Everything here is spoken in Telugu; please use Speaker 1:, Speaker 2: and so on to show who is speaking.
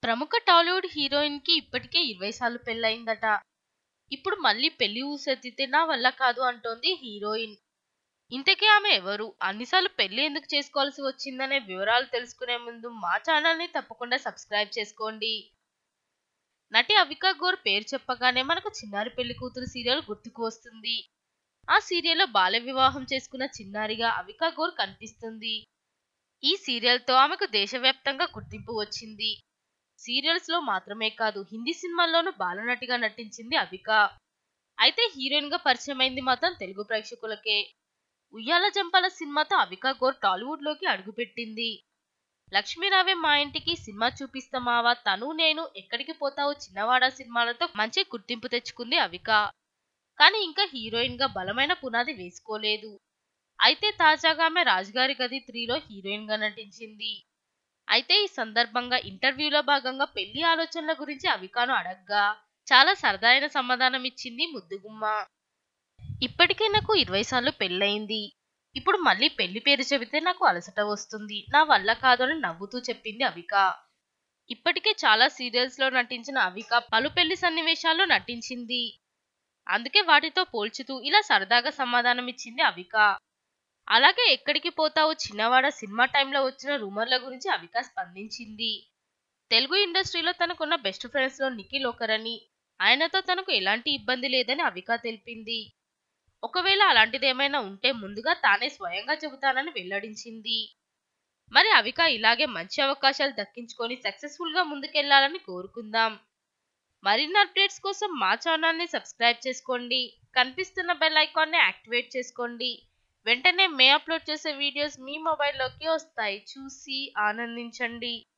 Speaker 1: ప్రముఖ టాలీవుడ్ హీరోయిన్ కి ఇప్పటికే ఇరవై సార్లు పెళ్ళయిందట ఇప్పుడు మళ్ళీ పెళ్లి ఊసెత్తితే నా వల్ల కాదు అంటోంది హీరోయిన్ ఇంతకీ ఆమె ఎవరు అన్నిసార్లు పెళ్లి ఎందుకు చేసుకోవాల్సి వచ్చిందనే వివరాలు తెలుసుకునే ముందు మా ఛానల్ ని తప్పకుండా సబ్స్క్రైబ్ చేసుకోండి నటి అవికా గోర్ పేరు చెప్పగానే మనకు చిన్నారి పెళ్లి కూతురు సీరియల్ గుర్తుకు వస్తుంది ఆ సీరియల్లో బాల్య వివాహం చేసుకున్న చిన్నారిగా అవికా గోర్ కనిపిస్తుంది ఈ సీరియల్ తో ఆమెకు దేశవ్యాప్తంగా గుర్తింపు వచ్చింది సీరియల్స్ లో మాత్రమే కాదు హిందీ సినిమాల్లోనూ బాలనటిగా నటించింది అవిక అయితే హీరోయిన్ గా పరిచయం అయింది మాత్రం తెలుగు ప్రేక్షకులకే ఉయ్యాల జంపాల సినిమాతో అవికా గోర్ టాలీవుడ్ లోకి అడుగుపెట్టింది లక్ష్మీరావే మా ఇంటికి సినిమా చూపిస్తామావా తను నేను ఎక్కడికి పోతావు చిన్నవాడ సినిమాలతో మంచి గుర్తింపు తెచ్చుకుంది అవిక కానీ ఇంకా హీరోయిన్ గా బలమైన పునాది వేసుకోలేదు అయితే తాజాగా ఆమె రాజుగారి గది త్రీలో హీరోయిన్ గా నటించింది అయితే ఈ సందర్భంగా ఇంటర్వ్యూలో భాగంగా పెళ్లి ఆలోచనల గురించి అవికాను అడగ్గా చాలా సరదాయిన సమాధానం ఇచ్చింది ముద్దుగుమ్మ ఇప్పటికే నాకు ఇరవై సార్లు పెళ్ళయింది ఇప్పుడు మళ్ళీ పెళ్లి పేరు చెబితే నాకు అలసట వస్తుంది నా వల్ల కాదు అని నవ్వుతూ చెప్పింది అవిక ఇప్పటికే చాలా సీరియల్స్ లో నటించిన అవిక పలు పెళ్లి సన్నివేశాల్లో నటించింది అందుకే వాటితో పోల్చుతూ ఇలా సరదాగా సమాధానం ఇచ్చింది అవిక అలాగే ఎక్కడికి పోతావు చిన్నవాడ సినిమా టైంలో వచ్చిన రూమర్ల గురించి అవిక స్పందించింది తెలుగు ఇండస్ట్రీలో తనకున్న బెస్ట్ ఫ్రెండ్స్ లో నిఖిల్ ఒకరని ఆయనతో తనకు ఎలాంటి ఇబ్బంది లేదని అవిక తెలిపింది ఒకవేళ అలాంటిదేమైనా ఉంటే ముందుగా తానే స్వయంగా చెబుతానని వెల్లడించింది మరి అవిక ఇలాగే మంచి అవకాశాలు దక్కించుకొని సక్సెస్ఫుల్ గా ముందుకెళ్లాలని కోరుకుందాం మరిన్ని అప్డేట్స్ కోసం మా ఛానల్ ని సబ్స్క్రైబ్ చేసుకోండి కనిపిస్తున్న బెల్ ఐకాన్ ని యాక్టివేట్ చేసుకోండి వెంటనే మే అప్లోడ్ చేసే వీడియోస్ మీ మొబైల్లోకి వస్తాయి చూసి ఆనందించండి